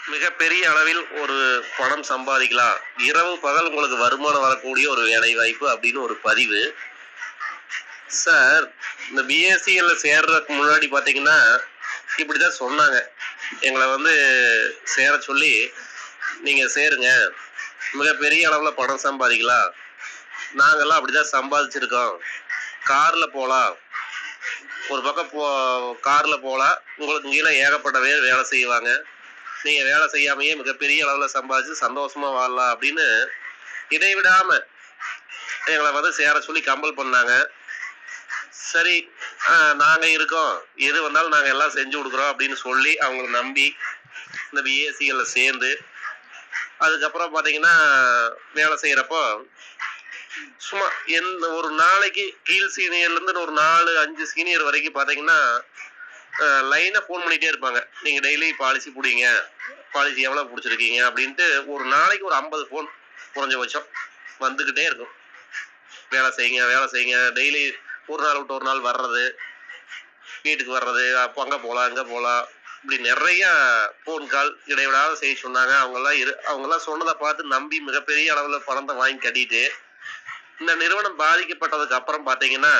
மிகப்பெரிய அளவில் ஒரு பணம் சம்பாதிக்கலாம் இரவு பகல் உங்களுக்கு வருமானம் வரக்கூடிய ஒரு வேலை வாய்ப்பு அப்படின்னு ஒரு பதிவு சார் இந்த பிஎஸ்சியில் சேர்றதுக்கு முன்னாடி பார்த்தீங்கன்னா இப்படி தான் சொன்னாங்க எங்களை வந்து சேர சொல்லி நீங்கள் சேருங்க மிகப்பெரிய அளவில் பணம் சம்பாதிக்கலாம் நாங்கள்லாம் அப்படி தான் சம்பாதிச்சிருக்கோம் காரில் போகலாம் ஒரு பக்கம் போ காரில் போகலாம் உங்களுக்கு கீழே ஏகப்பட்ட பேர் வேலை செய்வாங்க நீங்கள் வேலை செய்யாமையே மிகப்பெரிய அளவில் சம்பாதிச்சு சந்தோஷமாக வாழலாம் அப்படின்னு இடைவிடாமல் எங்களை வந்து சேர சொல்லி கம்பல் பண்ணாங்க சரி நாங்கள் இருக்கோம் எது வந்தாலும் நாங்கள் எல்லாம் செஞ்சு கொடுக்குறோம் அப்படின்னு சொல்லி அவங்கள நம்பி இந்த பிஎஸ்சிகளில் சேர்ந்து அதுக்கப்புறம் பார்த்தீங்கன்னா வேலை செய்கிறப்போ சும்மா எந்த ஒரு நாளைக்கு கீழ் சீனியர்லேருந்து ஒரு நாலு அஞ்சு சீனியர் வரைக்கும் பார்த்தீங்கன்னா லைனாக ஃபோன் பண்ணிகிட்டே இருப்பாங்க நீங்கள் டெய்லி பாலிசி பிடிங்க பாலிசி எவ்வளோ பிடிச்சிருக்கீங்க அப்படின்ட்டு ஒரு நாளைக்கு ஒரு ஐம்பது ஃபோன் குறைஞ்சபட்சம் வந்துக்கிட்டே இருக்கும் வேலை செய்யுங்க வேலை செய்யுங்க டெய்லி ஒரு நாள் விட்டு ஒரு நாள் வர்றது வீட்டுக்கு வர்றது அப்போ அங்கே போகலாம் இங்கே போகலாம் இப்படி நிறைய ஃபோன் கால் இடைவிடாத செய்ய சொன்னாங்க அவங்கெல்லாம் இரு அவங்கெல்லாம் சொன்னதை பார்த்து நம்பி மிகப்பெரிய அளவில் பணத்தை வாங்கி கட்டிட்டு இந்த நிறுவனம் பாதிக்கப்பட்டதுக்கு அப்புறம் பார்த்தீங்கன்னா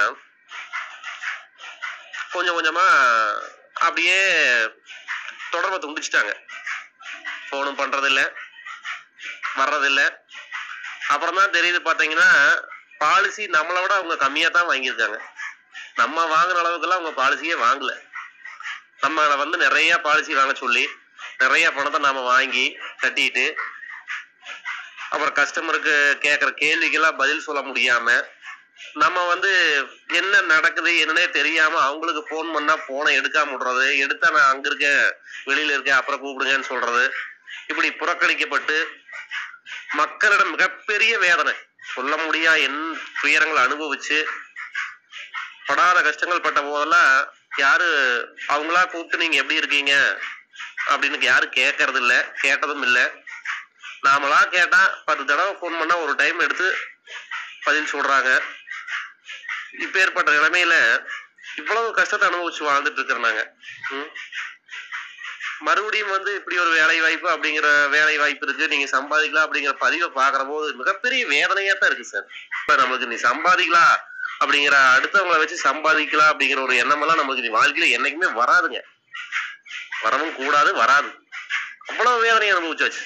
கொஞ்சம் கொஞ்சமா அப்படியே தொடர்பை துண்டிச்சிட்டாங்க ஃபோனும் பண்றதில்ல வர்றதில்ல அப்புறம் தான் தெரியுது பார்த்தீங்கன்னா பாலிசி நம்மளை விட அவங்க கம்மியாக தான் வாங்கியிருக்காங்க நம்ம வாங்குற அளவுக்குலாம் அவங்க பாலிசியே வாங்கல நம்மளை வந்து நிறைய பாலிசி வாங்க சொல்லி நிறைய பணத்தை நாம வாங்கி கட்டிட்டு அப்புறம் கஸ்டமருக்கு கேட்குற கேள்விக்கெல்லாம் பதில் சொல்ல முடியாம நம்ம வந்து என்ன நடக்குது என்னன்னே தெரியாம அவங்களுக்கு ஃபோன் பண்ணா போனை எடுக்காம விடுறது எடுத்தா நான் அங்க இருக்கேன் வெளியில இருக்கேன் அப்புறம் கூப்பிடுங்கன்னு சொல்றது இப்படி புறக்கணிக்கப்பட்டு மக்களிடம் மிகப்பெரிய வேதனை சொல்ல முடியா என் துயரங்களை அனுபவிச்சு படாத கஷ்டங்கள் பட்ட போதெல்லாம் யாரு அவங்களா கூப்பிட்டு நீங்க எப்படி இருக்கீங்க அப்படின்னு யாரும் கேட்கறது இல்ல கேட்டதும் இல்லை நாமளா கேட்டா பத்து தடவை ஃபோன் பண்ணா ஒரு டைம் எடுத்து பதில் சொல்றாங்க இப்ப ஏற்பட்ட நிலைமையில இவ்வளவு கஷ்டத்தை அனுபவிச்சு வாழ்ந்துட்டு இருக்கிறோம் நாங்க ம். மறுபடியும் வந்து இப்படி ஒரு வேலை வாய்ப்பு அப்படிங்கிற வேலை வாய்ப்பு இருக்கு நீங்க சம்பாதிக்கலாம் அப்படிங்கிற பதிவை பாக்குற போது மிகப்பெரிய வேதனையா தான் இருக்கு சார் இப்ப நமக்கு நீ சம்பாதிக்கலாம் அப்படிங்கிற அடுத்தவங்களை வச்சு சம்பாதிக்கலாம் அப்படிங்கிற ஒரு எண்ணமெல்லாம் நமக்கு நீ வாழ்க்கையில என்னைக்குமே வராதுங்க வரவும் கூடாது வராது அவ்வளவு வேதனையை அனுபவிச்சாச்சு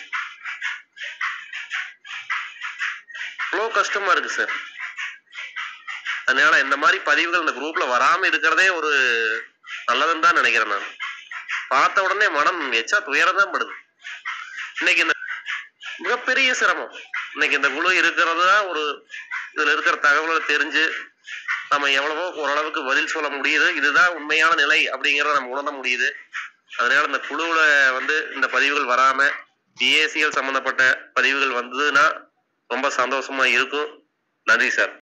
அவ்வளோ கஷ்டமா இருக்கு சார் அதனால இந்த மாதிரி பதிவுகள் இந்த குரூப்ல வராம இருக்கிறதே ஒரு நல்லதுன்னு தான் நினைக்கிறேன் நான் பார்த்த உடனே மனம் எச்சா துயரம் தான் படுது இன்னைக்கு இந்த மிகப்பெரிய சிரமம் இன்னைக்கு இந்த குழு இருக்கிறது தான் ஒரு இதுல இருக்கிற தகவலை தெரிஞ்சு நம்ம எவ்வளவோ ஓரளவுக்கு பதில் சொல்ல முடியுது இதுதான் உண்மையான நிலை அப்படிங்கிறத நம்ம உணர முடியுது அதனால இந்த குழுவுல வந்து இந்த பதிவுகள் வராம பிஏசிஎல் சம்பந்தப்பட்ட பதிவுகள் வந்ததுன்னா ரொம்ப சந்தோஷமா இருக்கும் நன்றி சார்